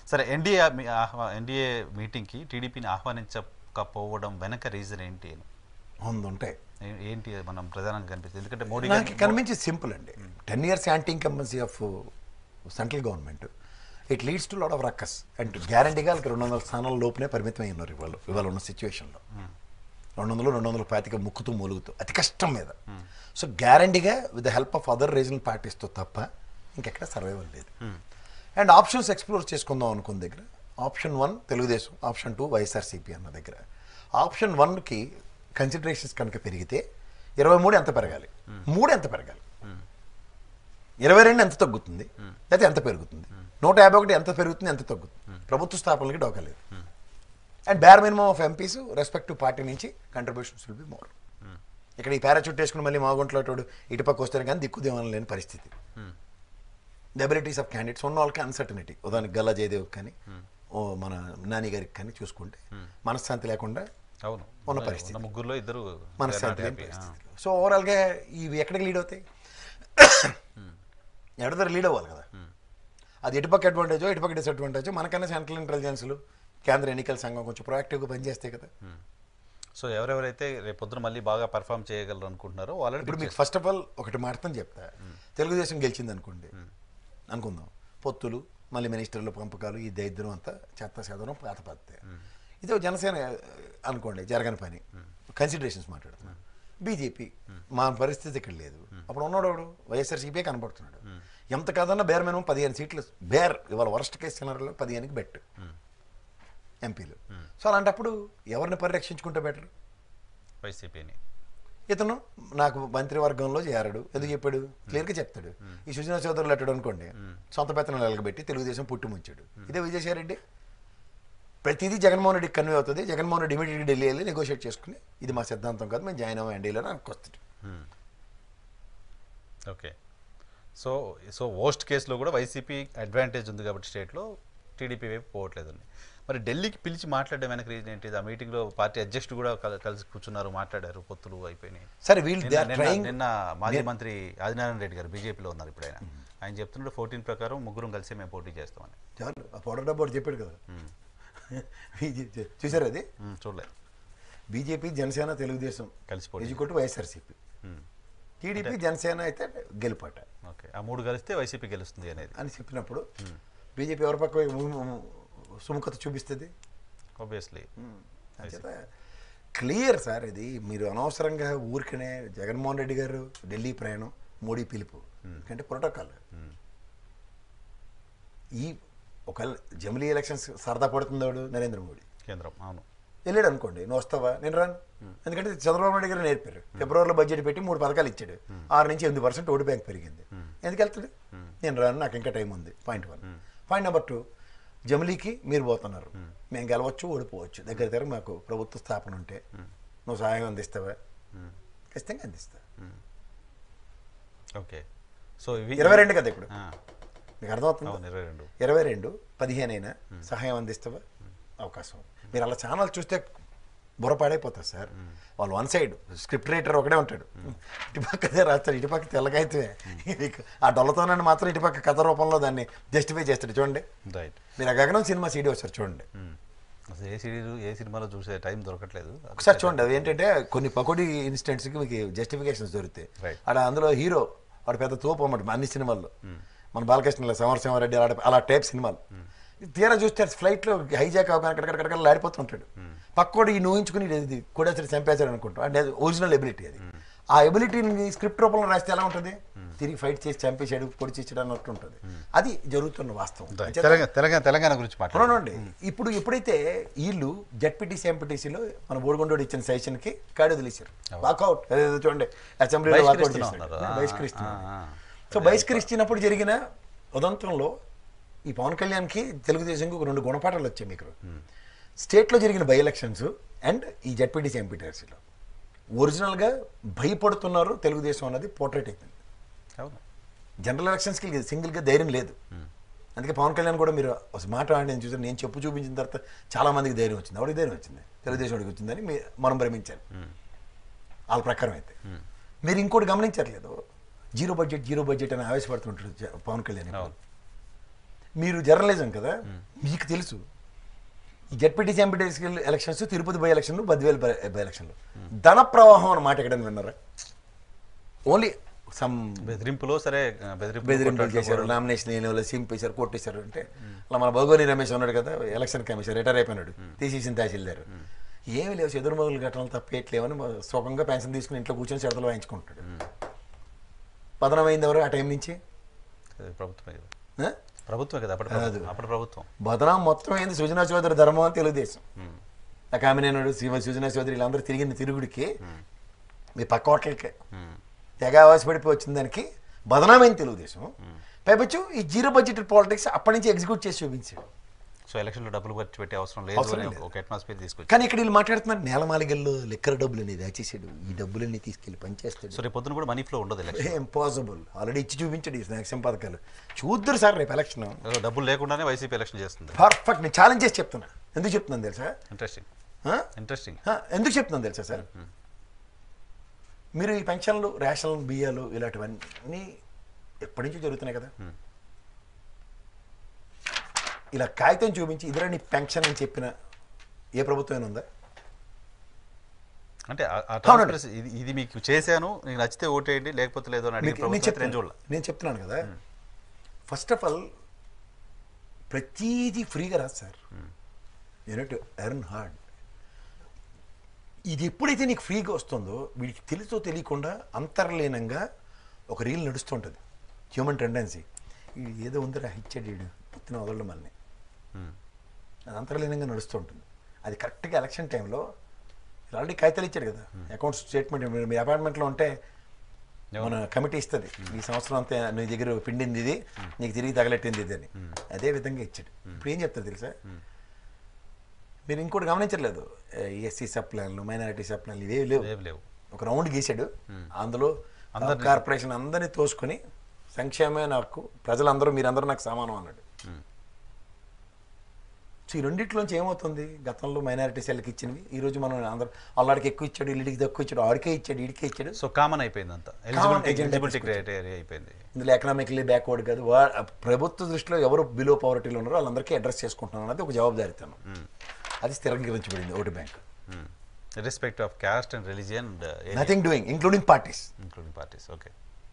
సరే NDA ఆహ్వా NDA మీటింగ్కి టీడీపీని ఆహ్వానించకపోవడం వెనక రీజన్ ఏంటి అని వంద ఉంటాయి ఏ- ఏంటి అది మనం ప్రధానంగా కనిపిస్తుంది ఎందుకంటే మోడీ నాకు గారు- కనిపించి సింపుల్ అండి ten years anti incumbency of central government it leads to lot of ruckus and గ్యారంటీగా వాళ్ళకి రెండు వందల స్థానాల లోపునే పరిమితమై ఉన్నారు ఇవాళ ఇవాళ ఉన్న సిచ్యువేషన్లో రెండు వందలు రెండు వందల పాతిక ముక్కుతూ మూలుగుతూ అతి కష్టం మీద సో గ్యారంటీగా with the help of other regional పార్టీస్తో తప్ప ఇంకెక్కడ సర్వైవల్ లేదు అండ్ ఆప్షన్స్ ఎక్స్ప్లోర్ చేసుకుందాం అనుకున్న దగ్గర option one Telugu Desam option two YSRCP అన్న దగ్గర ఆప్షన్ వన్కి కన్సిడరేషన్స్ కనుక పెరిగితే ఇరవై మూడు ఎంత పెరగాలి మూడు ఎంత పెరగాలి ఇరవై రెండు ఎంత తగ్గుతుంది లేకపోతే ఎంత పెరుగుతుంది నూట యాభై ఒకటి ఎంత పెరుగుతుంది ఎంత తగ్గుతుంది ప్రభుత్వ స్థాపనలకి డోకలేదు and bare minimum of MPs respective party నుంచి కంట్రిబ్యూషన్స్ విల్ బి మోర్ ఇక్కడ ఈ పారాచూట్ వేసుకుని మళ్ళీ మాగుంట్లో తోడు ఇటుపక్క వస్తారు కానీ దిక్కుదేవనం లేని పరిస్థితి ది అబిలిటీస్ ఆఫ్ క్యాండిడేట్స్ ఉన్న వాళ్ళకి అన్సర్టనిటీ ఉదాహరణకి గల్లా జయదేవ్ కానీ ఓ మన నాని గారికి కానీ చూసుకుంటే మనశ్శాంతి లేకుండా అవును ఉన్న పరిస్థితి. ఉన్న ముగ్గురులో ఇద్దరు మనశ్శాంతి they're లేని not happy. ఆ. పరిస్థితి సో ఓవరాల్గా ఇవి ఎక్కడికి లీడ్ అవుతాయి ఎడదర లీడ్ అవ్వాలి కదా అది ఇటుపక్క అడ్వాంటేజో ఇటుపక్క డిసడ్వాంటేజో మనకన్నా సెంట్రల్ ఇంటెలిజెన్స్లు కేంద్ర ఎన్నికల సంఘం కొంచెం ప్రొయాక్టివ్గా పనిచేస్తాయి కదా సో ఎవరెవరైతే రేపు పొద్దున మళ్ళీ బాగా పర్ఫామ్ చేయగలరు అనుకుంటున్నారో వాళ్ళని ఇప్పుడు pick మీకు ఫస్ట్ ఆఫ్ ఆల్ ఒకటి మాటతో చెప్తా తెలుగుదేశం గెలిచింది అనుకోండి అనుకుందాం పొత్తులు మళ్ళీ మినిస్టర్ల పంపకాలు ఈ దరిద్రం అంతా చెత్త చెదరం పాత పత్తే ఇది ఒక జనసేన అనుకోండి జరగని పని కన్సిడరేషన్స్ మాట్లాడుతున్నాం బీజేపీ మా పరిస్థితి ఇక్కడ లేదు అప్పుడు ఉన్నాడు వాడు వైఎస్ఆర్సీపీ కనబడుతున్నాడు ఎంత కాదన్నా బేర్ మినిమం పదిహేను సీట్లు బేర్ ఇవాళ వరస్ట్ కేసు సినారీలో పదిహేనుకి బెట్ ఎంపీలు సో అలాంటప్పుడు ఎవరిని పరిరక్షించుకుంటే బెటర్ వైసీపీని ఇతను నాకు మంత్రివర్గంలో చేరాడు ఎందుకు చెప్పాడు క్లియర్గా చెప్తాడు ఈ సుజనా చౌదరులు అట్టాడు అనుకోండి సొంత పెత్తనం నిలబెట్టి తెలుగుదేశం పుట్టి ముంచాడు ఇదే విజయసాయిరెడ్డి ప్రతిదీ జగన్మోహన్ రెడ్డికి కన్వే అవుతుంది జగన్మోహన్ రెడ్డి ఇమీడియట్గా ఢిల్లీ వెళ్ళి నెగోషియేట్ చేసుకుని ఇది మా సిద్ధాంతం కాదు మేము జాయిన్ అవ్వం ఎన్డీలో నాకు వస్తుంది ఓకే సో సో వర్స్ట్ కేసులో కూడా వైసీపీ అడ్వాంటేజ్ ఉంది కాబట్టి స్టేట్లో టీడీపీ వైపు పోవట్లేదండి మరి ఢిల్లీకి పిలిచి మాట్లాడడం వెనక రీజన్ ఏంటి ఆ మీటింగ్లో పార్టీ అధ్యక్షుడు కూడా కల- కలిసి కూర్చున్నారు మాట్లాడారు పొత్తులు అయిపోయినాయి సరే వీళ్ళు దే నిన్న- ఆర్ నిన్న- ట్రయింగ్ నిన్న మాజీ మంత్రి ఆదినారాయణ రెడ్డి గారు బీజేపీలో ఉన్నారు ఇప్పుడు ఆయన ఆయన చెప్తున్నాడు ఫోర్టీన్ ప్రకారం ముగ్గురం కలిసి మేము పోటీ చేస్తామని చాలు ఆ పౌడర్ డబ్బా ఒకటి చెప్పాడు కదా బీజేపీ చూసారు అది మ్మ్, చూడలేదు బీజేపీ జనసేన తెలుగుదేశం కలిసి పోటీ ఎజుకోటి వైఎస్ఆర్సీపీ మ్మ్. టీడీపీ జనసేన అయితే గెలుపట ఓకే ఆ మూడు కలిస్తే వైసీపీ గెలుస్తుంది అనేది అని చెప్పినప్పుడు బీజేపీ ఎవరి పక్క సుముఖత చూపిస్తుంది ఆబ్వియస్లీ అంచేత క్లియర్ సార్ ఇది మీరు అనవసరంగా ఊరికనే జగన్మోహన్ రెడ్డి గారు ఢిల్లీ ప్రయాణం మోడీ పిలుపు ఎందుకంటే ప్రోటోకాల్ ఈ ఒక జమిలీ ఎలక్షన్స్ సరదా పడుతుందాడు నరేంద్ర మోడీ కేంద్రం అవును వెళ్ళాడు అనుకోండి నువ్వు వస్తావా నేను రాను ఎందుకంటే చంద్రబాబు నాయుడు గారు నేర్పారు ఫిబ్రవరిలో బడ్జెట్ పెట్టి మూడు పథకాలు ఇచ్చాడు ఆరు నుంచి ఎనిమిది పర్సెంట్ ఓటు బ్యాంక్ పెరిగింది ఎందుకు వెళ్తాడు నేను రాను నాకు ఇంకా టైం ఉంది point one point number two జమిలీకి మీరు పోతున్నారు మేము గెలవచ్చు ఓడిపోవచ్చు దగ్గర దగ్గర మాకు ప్రభుత్వ స్థాపన ఉంటే నువ్వు సహాయం అందిస్తావా ఖచ్చితంగా అందిస్తా ఓకే సో ఇవి ఇరవై రెండు కదా ఇప్పుడు ఆ, మీకు అర్థమవుతుంది అవును ఇరవై రెండు ఇరవై రెండు పదిహేను అయినా సహాయం అందిస్తావా అవకాశం ఉంది. మీరు అలా ఛానల్ చూస్తే బుర్ర పాడైపోతారు సార్ వాళ్ళు వన్ సైడ్ స్క్రిప్ట్ రైటర్ ఒకడే ఉంటాడు ఇటుపక్కదే రాస్తాడు ఇటుపక్క తెల్లగైతే మీకు ఆ డొల్లతోనని మాత్రం ఇటుపక్క కథ రూపంలో దాన్ని జస్టిఫై చేస్తాడు చూడండి రైట్ మీరు ఆ గగనం సినిమా సీడీ ఒకసారి చూడండి అసలు ఏ సిరీస్ ఏ సినిమాలో చూసే టైం దొరకట్లేదు ఒకసారి చూడండి అది ఏంటంటే కొన్ని పకోడీ ఇన్సిడెంట్స్కి మీకు జస్టిఫికేషన్స్ దొరుకుతాయి Right. అక్కడ అందులో హీరో వాడు పెద్ద తోపు అన్నమాట అన్ని సినిమాల్లో మన బాలకృష్ణ సమరసింహారెడ్డి అలా అలా టైప్ సినిమాలు తీరా చూస్తే ఫ్లైట్లో హైజాక్ అవగానే కడకడకడకడ లాడిపోతుంటాడు పక్కోడు ఈ ఊహించుకుని ఇది- ఇది కూడా సరే చంపేశాడు అనుకుంటాం అంటే ఒరిజినల్ ఎబిలిటీ అది ఆ ఎబిలిటీని స్క్రిప్ట్ రూపంలో రాస్తే ఎలా ఉంటుంది తిరిగి ఫైట్ చేసి చంపేశాడు పొడి చేసాడు అన్నట్టు ఉంటుంది అది జరుగుతున్న వాస్తవం అంచేత- తెలంగాణ తెలంగాణ తెలంగాణ గురించి మాట్లాడు అవునండి ఇప్పుడు ఎప్పుడైతే వీళ్ళు జడ్పీటీసీ ఎంపీటీసీలో మన బోడిగొండోడు ఇచ్చిన సెషన్ కి కాడి వదిలేశారు వాకౌట్ అదేదో చూడండి అసెంబ్లీలో వాకౌట్ బహిష్కరిస్తున్నా చేశారు ఉన్నారు. ఆ, బహిష్కరిస్తున్నారు ఆ, ఆ. సో బహిష్కరించినప్పుడు జరిగిన ఉదంతంలో ఈ పవన్ కళ్యాణ్కి తెలుగుదేశంకి ఒక రెండు గుణపాఠాలు వచ్చాయి మీకు స్టేట్లో జరిగిన బై ఎలక్షన్స్ అండ్ ఈ జడ్పీటీసీ ఎంపీటీసీలో ఒరిజినల్గా భయపడుతున్నారు తెలుగుదేశం అన్నది పోర్ట్రేట్ అయిపోయింది అవును జనరల్ ఎలక్షన్స్కి సింగిల్గా ధైర్యం లేదు అందుకే పవన్ కళ్యాణ్ కూడా మీరు ఒక మాట ఆడి నేను చూసాను నేను చెప్పు చూపించిన తర్వాత చాలా మందికి ధైర్యం వచ్చింది ఎవరికి ధైర్యం వచ్చింది తెలుగుదేశం వాడికి వచ్చిందని మీ మనం భ్రమించాలి వాళ్ళ ప్రకారం అయితే మీరు ఇంకోటి గమనించట్లేదు జీరో బడ్జెట్ జీరో బడ్జెట్ అని ఆవేశపడుతుంటాడు జ- పవన్ కళ్యాణ్ ఇప్పుడు. అవును మీరు జర్నలిజం కదా మీకు తెలుసు ఈ ZPTC MPTC elections Tirupati by ఎలక్షన్లు బద్వేలు బై బై ఎలక్షన్లు ధన ప్రవాహం అని మాట ఎక్కడైనా విన్నారా ఓన్లీ సమ్ బెదిరింపులో సరే ఆ, బెదిరింపులు బెదిరింపులు కొట్లాట్లు చేశారు నామినేషన్ అయిన వాళ్ళు సింపేశారు కొట్టేశారు అంటే అలా మన భగోని రమేష్ ఉన్నాడు కదా ఎలక్షన్ కమిషన్ రిటైర్ అయిపోయినాడు తీసేసిన తహసీల్దార్ ఏమి లేవు చెదురుమగులు ఘటనలు తప్పేయట్లేవని మా- సుఖంగా పెన్షన్ తీసుకుని ఇంట్లో కూర్చొని చెడతలు వాయించుకుంటాడు బదనమైంది ఎవరు ఆ టైం నుంచి అది ప్రభుత్వమే కదా ఆ? ప్రభుత్వమే కదా అప్పటి ప్రభుత్వం అప్పటి ప్రభుత్వం బదనాం మొత్తం అయింది సుజనా చౌదరి ధర్మం అని తెలుగుదేశం ఆ కామినేనుడు శ్రీమతి సుజనా చౌదరి వీళ్ళందరూ తిరిగింది తిరుగుడికి మీ పక్క హోటల్కే ఉమ్. తెగ ఆవాసపడిపోయి వచ్చిన దానికి బదనామైంది తెలుగుదేశం పైపచ్చు ఈ జీరో బడ్జెట్ పాలిటిక్స్ అప్పటి నుంచి ఎగ్జిక్యూట్ చేసి చూపించాడు సో ఎలక్షన్లో డబ్బులు ఖర్చు పెట్టే అవసరం లేదు అవసరం అని లేదు. ఒక అట్మాస్ఫియర్ తీసుకొచ్చి కానీ ఇక్కడ వీళ్ళు మాట్లాడుతున్నారు నేలమాలిగల్లో లిక్కర్ డబ్బులని దాచేసాడు ఈ డబ్బులన్నీ తీసుకెళ్లి పనిచేస్తాడు సో రేపు పొద్దున కూడా మనీ ఫ్లో ఉండదు ఎలక్షన్ ఇంపాసిబుల్ ఆల్రెడీ ఇచ్చి చూపించాడు ఈ సంక్షేమ పథకాలు చూద్దరు సార్ రేపు ఎలక్షన్ డబ్బులు లేకుండానే వైసీపీ ఎలక్షన్ చేస్తుంది పర్ఫెక్ట్ నేను ఛాలెంజ్ చేసి చెప్తున్నా ఎందుకు చెప్తున్నాను తెలుసా ఇంట్రెస్టింగ్ ఆ? ఇంట్రెస్టింగ్ ఆ, ఎందుకు చెప్తున్నాను తెలుసా సార్ మీరు ఈ పెన్షన్లు రేషన్లు బియ్యాలు ఇలాంటివన్నీ ఎప్పటి నుంచో జరుగుతున్నాయి కదా ఇలా కాగితం చూపించి ఇదిరా నీ పెన్షన్ అని చెప్పిన ఏ ప్రభుత్వం ఉందా అంటే ఆ- ఆ transparency, ఇది ఇది మీకు చేశాను నీకు నచ్చితే ఓటేయండి లేకపోతే లేదు అని అడిగే మీకు- నేను ప్రభుత్వం అయితే నేను చెప్తున్నాను చూడాలి నేను చెప్తున్నాను కదా ఫస్ట్ ఆఫ్ ఆల్ ప్రతీది ఫ్రీగా రాదు సార్ యూనిట్ ఎర్న్ హార్డ్ ఇది ఎప్పుడైతే నీకు ఫ్రీగా వస్తుందో వీడికి తెలుసో తెలియకుండా అంతర్లీనంగా ఒక రీల్ నడుస్తుంటుంది హ్యూమన్ టెండెన్సీ ఇది ఏదో ఉందిరా ఇచ్చాడు వీడు పొత్తిన వదలడం మనని అది అంతర్లీనంగా నడుస్తుంటుంది అది కరెక్ట్గా ఎలక్షన్ టైంలో ఆల్రెడీ కాగితాలు ఇచ్చాడు కదా అకౌంట్ స్టేట్మెంట్ మీరు మీ అపార్ట్మెంట్లో ఉంటే మన కమిటీ ఇస్తుంది ఈ సంవత్సరం అంతా నీ దగ్గర పిండింది ఇది నీకు తిరిగి తగలెట్టింది ఇది అని అదే విధంగా ఇచ్చాడు ఇప్పుడు ఏం చెప్తారు తెలుసా మీరు ఇంకోటి గమనించట్లేదు ఎస్సీ సప్లైన్లు మైనారిటీ సప్లైన్లు ఇవేవి లేవు లేవు లేవు ఒక రౌండ్ గీసాడు అందులో కార్పొరేషన్ అందరినీ తోసుకొని సంక్షేమే నాకు ప్రజలందరూ మీరందరూ నాకు సమానం అన్నాడు సో ఈ రెండిట్లోంచి ఏమవుతుంది గతంలో మైనారిటీ సెల్కి ఇచ్చినవి ఈ రోజు మనం అందరూ అల్లాడికి ఎక్కువ ఇచ్చాడు ఇల్లుడికి తక్కువ ఇచ్చాడు ఆడికే ఇచ్చాడు ఇడికే ఇచ్చాడు సో కామన్ అయిపోయింది అంతా Common eligibility agenda eligibility criteria అయిపోయింది ఇందులో ఎకనామిక్లీ బ్యాక్వర్డ్ కాదు వా ప్రభుత్వ దృష్టిలో ఎవరు బిలో పవర్టీలో ఉన్నారో వాళ్ళందరికీ అడ్రస్ చేసుకుంటున్నాను అనేది ఒక జవాబుదారితనం అది స్థిరీకరించబడింది vote bank respect of caste and religion nothing doing including parties including parties okay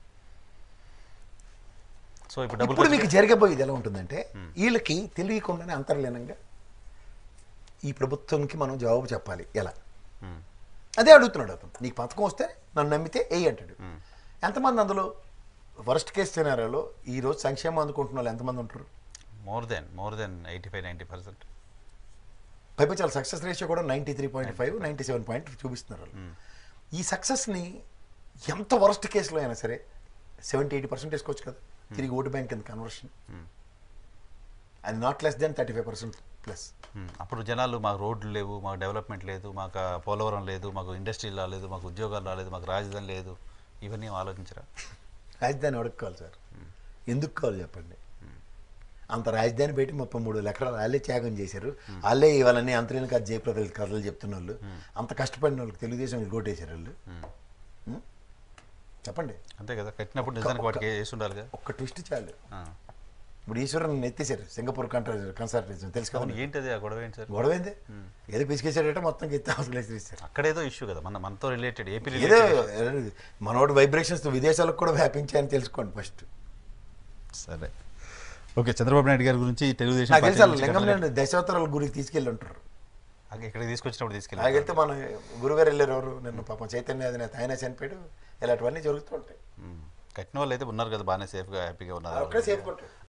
so ఇప్పుడు డబ్బులు ఇప్పుడు మీకు జరగబోయేది ఎలా ఉంటుందంటే వీళ్ళకి తెలియకుండానే అంతర్లీనంగా ఈ ప్రభుత్వంకి మనం జవాబు చెప్పాలి ఎలా Hmm. అదే అడుగుతున్నాడు అతను నీకు పథకం వస్తే నన్ను నమ్మితే ఎయ్యి అంటాడు ఎంతమంది అందులో వర్స్ట్ కేస్ సినారియోలో ఈ రోజు సంక్షేమం అందుకుంటున్న వాళ్ళు ఎంతమంది ఉంటారు more than more than eighty five ninety percent పైపై చాలా సక్సెస్ రేషియో కూడా ninety three point five ninety seven point చూపిస్తున్నారు వాళ్ళు. ఈ సక్సెస్ని ఎంత వరస్ట్ కేసులో అయినా సరే సెవెంటీ ఎయిటీ పర్సెంట్ వేసుకోవచ్చు కదా తిరిగి ఓటు బ్యాంక్ కింద కన్వర్షన్ అది not less than thirty five percent plus అప్పుడు జనాలు మాకు రోడ్లు లేవు మాకు డెవలప్మెంట్ లేదు మాకు ఆ పోలవరం లేదు మాకు ఇండస్ట్రీలు రాలేదు మాకు ఉద్యోగాలు రాలేదు మాకు రాజధాని లేదు ఇవన్నీ ఏం ఆలోచించరా రాజధాని ఎవరికి కావాలి సార్ ఎందుకు కావాలి చెప్పండి అంత రాజధాని పెట్టి ముప్పై మూడు ఎకరాలు వాళ్ళే త్యాగం చేశారు వాళ్ళే ఇవాళని అంతరీని కాదు జయప్రద కథలు చెప్తున్న వాళ్ళు అంత కష్టపడిన వాళ్ళకి తెలుగుదేశం ఓటేశారు వాళ్ళు ఉం? చెప్పండి అంతే కదా కట్టినప్పుడు నిజానికి వాటికి వేసి ఉండాలిగా ఒక్క ట్విస్ట్ చాలు ఆ. ఇప్పుడు ఈశ్వరన్ ఎత్తేసారు సింగపూర్ కంట్రీ కన్సల్టేషన్ తెలుసు కదా అవును ఏంటి అది ఆ గొడవ ఏంటి సార్ గొడవ ఏంది ఏదో పిసికేసాడట మొత్తం ఎత్తి హాస్పిటల్ ఇస్తారు అక్కడేదో ఇష్యూ కదా మన మనతో రిలేటెడ్ ఏపీ ఏదో రిలేటెడ్ మనోడు వైబ్రేషన్స్ విదేశాలకు కూడా వ్యాపించాయని తెలుసుకోండి ఫస్ట్ సరే ఓకే చంద్రబాబు నాయుడు గారి గురించి తెలుగుదేశం నాకు పార్టీ తెలుసు నుంచి లింగం కట్టలే- దశావతారాల గురికి తీసుకెళ్ళి ఉంటారు అక్కడ ఇక్కడికి తీసుకొచ్చినప్పుడు తీసుకెళ్ళి నాకైతే మన గురుగారు వెళ్ళారు ఎవరు నిన్న పాపం చైతన్య అధినేత ఆయన చనిపోయాడు ఇలాంటివన్నీ జరుగుతూ ఉంటాయి కట్టిన వాళ్ళు అయితే ఉన్నారు కదా బాగానే సేఫ్గా హ్యాపీగా ఉన్నారు ఒక్కడే సేఫ్ ఉంటాడు